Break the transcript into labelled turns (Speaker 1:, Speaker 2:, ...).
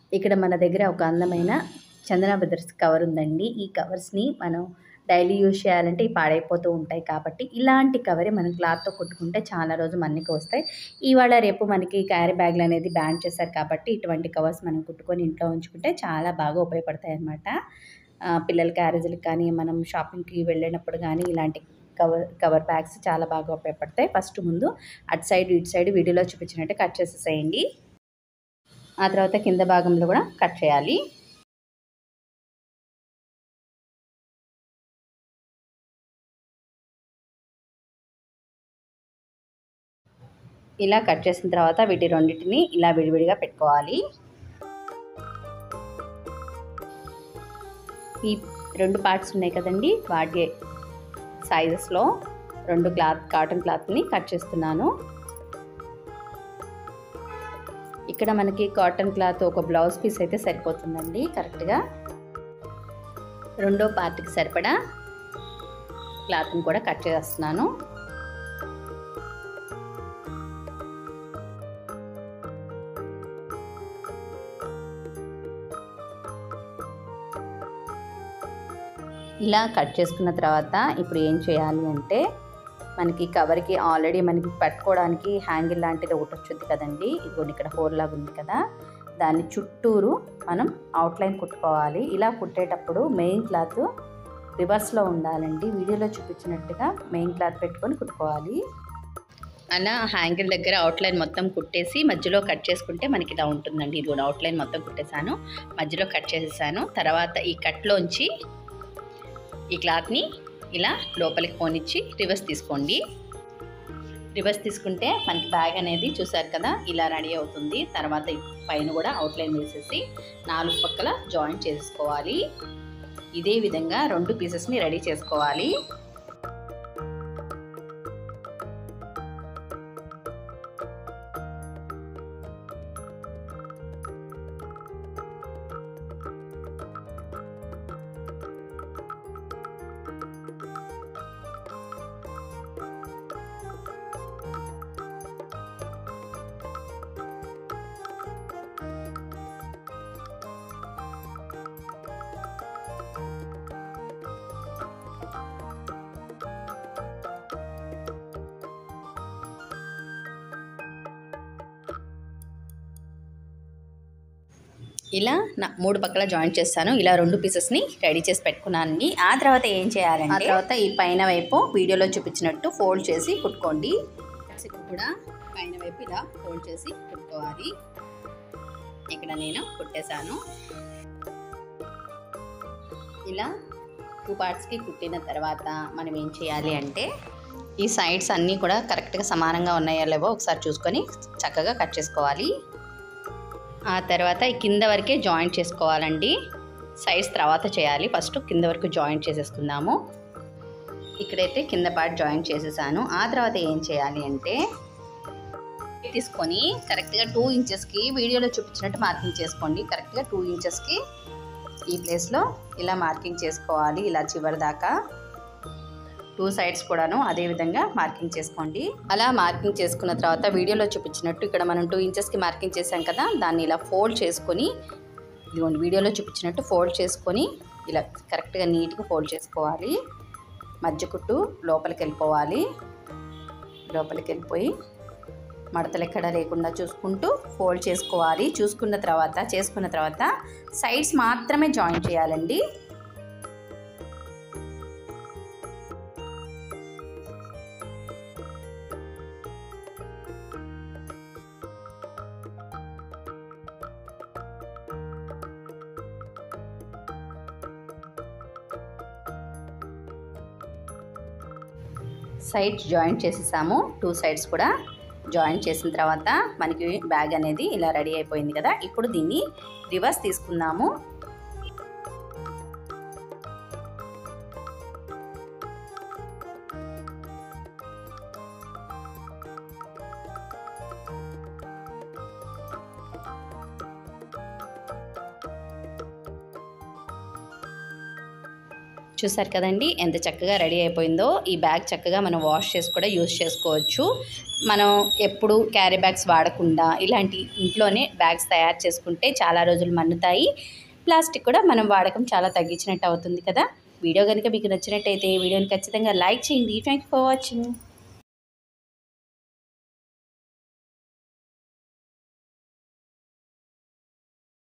Speaker 1: ఇక్కడ మన దగ్గర ఒక అందమైన చందన బ్రదర్స్ కవర్ ఉందండి ఈ కవర్స్ని మనం డైలీ యూజ్ చేయాలంటే ఇవి పాడైపోతూ ఉంటాయి కాబట్టి ఇలాంటి కవరే మనం క్లాత్తో కుట్టుకుంటే చాలా రోజు మనకి వస్తాయి ఇవాళ రేపు మనకి క్యారీ బ్యాగ్లు అనేది బ్యాన్ చేశారు కాబట్టి ఇటువంటి కవర్స్ మనం కుట్టుకొని ఇంట్లో ఉంచుకుంటే చాలా బాగా ఉపయోగపడతాయి అన్నమాట ఆ, పిల్లల క్యారేజీలకు కానీ మనం షాపింగ్కి వెళ్ళినప్పుడు కానీ ఇలాంటి కవర్ కవర్ బ్యాగ్స్ చాలా బాగా ఉపయోగపడతాయి ఫస్ట్ ముందు అటు సైడ్ ఇటు సైడ్ వీడియోలో చూపించినట్టు కట్ చేసేసేయండి ఆ తర్వాత కింద భాగంలో కూడా కట్ చేయాలి ఇలా కట్ చేసిన తర్వాత వీటి రెండింటిని ఇలా విడివిడిగా పెట్టుకోవాలి ఈ రెండు పార్ట్స్ ఉన్నాయి కదండి వాటి సైజెస్లో రెండు క్లాత్ కాటన్ క్లాత్ని కట్ చేస్తున్నాను ఇక్కడ మనకి కాటన్ క్లాత్ ఒక బ్లౌజ్ పీస్ అయితే సరిపోతుందండి కరెక్ట్గా రెండో పార్ట్కి సరిపడా క్లాత్ని కూడా కట్ చేస్తున్నాను ఇలా కట్ చేసుకున్న తర్వాత ఇప్పుడు ఏం చేయాలి అంటే మనకి కవర్కి ఆల్రెడీ మనకి పట్టుకోవడానికి హ్యాంగిల్ లాంటిది ఒకటి వచ్చింది కదండి ఇదిగోండి ఇక్కడ హోల్ లాగా ఉంది కదా దాని చుట్టూరు మనం అవుట్లైన్ కుట్టుకోవాలి ఇలా కుట్టేటప్పుడు మెయిన్ క్లాత్ రివర్స్లో ఉండాలండి వీడియోలో చూపించినట్టుగా మెయిన్ క్లాత్ పెట్టుకొని కుట్టుకోవాలి అలా హ్యాంగిల్ దగ్గర అవుట్లైన్ మొత్తం కుట్టేసి మధ్యలో కట్ చేసుకుంటే మనకి ఇలా ఉంటుందండి ఇది కూడా అవుట్లైన్ మొత్తం కుట్టేశాను మధ్యలో కట్ చేసేసాను తర్వాత ఈ కట్లోంచి ఈ క్లాత్ని ఇలా లోపలికి పోనిచ్చి రివర్స్ తీసుకోండి రివర్స్ తీసుకుంటే మనకి బ్యాగ్ అనేది చూసారు కదా ఇలా రెడీ అవుతుంది తర్వాత ఈ పైన కూడా అవుట్లైన్ వేసేసి నాలుగు పక్కల జాయింట్ చేసుకోవాలి ఇదే విధంగా రెండు పీసెస్ని రెడీ చేసుకోవాలి ఇలా నా మూడు పక్కల జాయింట్ చేస్తాను ఇలా రెండు పీసెస్ని రెడీ చేసి పెట్టుకున్నాను ఆ తర్వాత ఏం చేయాలంటే ఆ తర్వాత ఈ పైన వైపు వీడియోలో చూపించినట్టు ఫోల్డ్ చేసి కుట్టుకోండి కూడా పైన వైపు ఇలా ఫోల్డ్ చేసి కుట్టుకోవాలి ఇక్కడ నేను కుట్టేశాను ఇలా టూ పార్ట్స్కి కుట్టిన తర్వాత మనం ఏం చేయాలి అంటే ఈ సైడ్స్ అన్నీ కూడా కరెక్ట్గా సమానంగా ఉన్నాయో లేవో ఒకసారి చూసుకొని చక్కగా కట్ చేసుకోవాలి ఆ తర్వాత ఈ కింద వరకే జాయింట్ చేసుకోవాలండి సైడ్స్ తర్వాత చేయాలి ఫస్ట్ కింద వరకు జాయింట్ చేసేసుకుందాము ఇక్కడైతే కింద పార్ట్ జాయింట్ చేసేసాను ఆ తర్వాత ఏం చేయాలి అంటే తీసుకొని కరెక్ట్గా టూ ఇంచెస్కి వీడియోలో చూపించినట్టు మార్కింగ్ చేసుకోండి కరెక్ట్గా టూ ఇంచెస్కి ఈ ప్లేస్లో ఇలా మార్కింగ్ చేసుకోవాలి ఇలా చివరి దాకా టూ సైడ్స్ కూడాను అదే విధంగా మార్కింగ్ చేసుకోండి అలా మార్కింగ్ చేసుకున్న తర్వాత వీడియోలో చూపించినట్టు ఇక్కడ మనం టూ ఇంచెస్కి మార్కింగ్ చేసాం కదా దాన్ని ఇలా ఫోల్డ్ చేసుకొని ఇదిగోండి వీడియోలో చూపించినట్టు ఫోల్డ్ చేసుకొని ఇలా కరెక్ట్గా నీట్గా ఫోల్డ్ చేసుకోవాలి మధ్య కుట్టు లోపలికి వెళ్ళిపోవాలి లోపలికి వెళ్ళిపోయి మడతలు ఎక్కడ లేకుండా చూసుకుంటూ ఫోల్డ్ చేసుకోవాలి చూసుకున్న తర్వాత చేసుకున్న తర్వాత సైడ్స్ మాత్రమే జాయిన్ చేయాలండి సైడ్స్ జాయింట్ చేసేసాము టూ సైడ్స్ కూడా జాయింట్ చేసిన తర్వాత మనకి బ్యాగ్ అనేది ఇలా రెడీ అయిపోయింది కదా ఇప్పుడు దీన్ని రివర్స్ తీసుకుందాము చూసారు కదండి ఎంత చక్కగా రెడీ అయిపోయిందో ఈ బ్యాగ్ చక్కగా మనం వాష్ చేసి కూడా యూజ్ చేసుకోవచ్చు మనం ఎప్పుడు క్యారీ బ్యాగ్స్ వాడకుండా ఇలాంటి ఇంట్లోనే బ్యాగ్స్ తయారు చేసుకుంటే చాలా రోజులు మన్నుతాయి ప్లాస్టిక్ కూడా మనం వాడకం చాలా తగ్గించినట్టు అవుతుంది కదా వీడియో కనుక మీకు నచ్చినట్టయితే వీడియోని ఖచ్చితంగా లైక్ చేయండి థ్యాంక్ ఫర్ వాచింగ్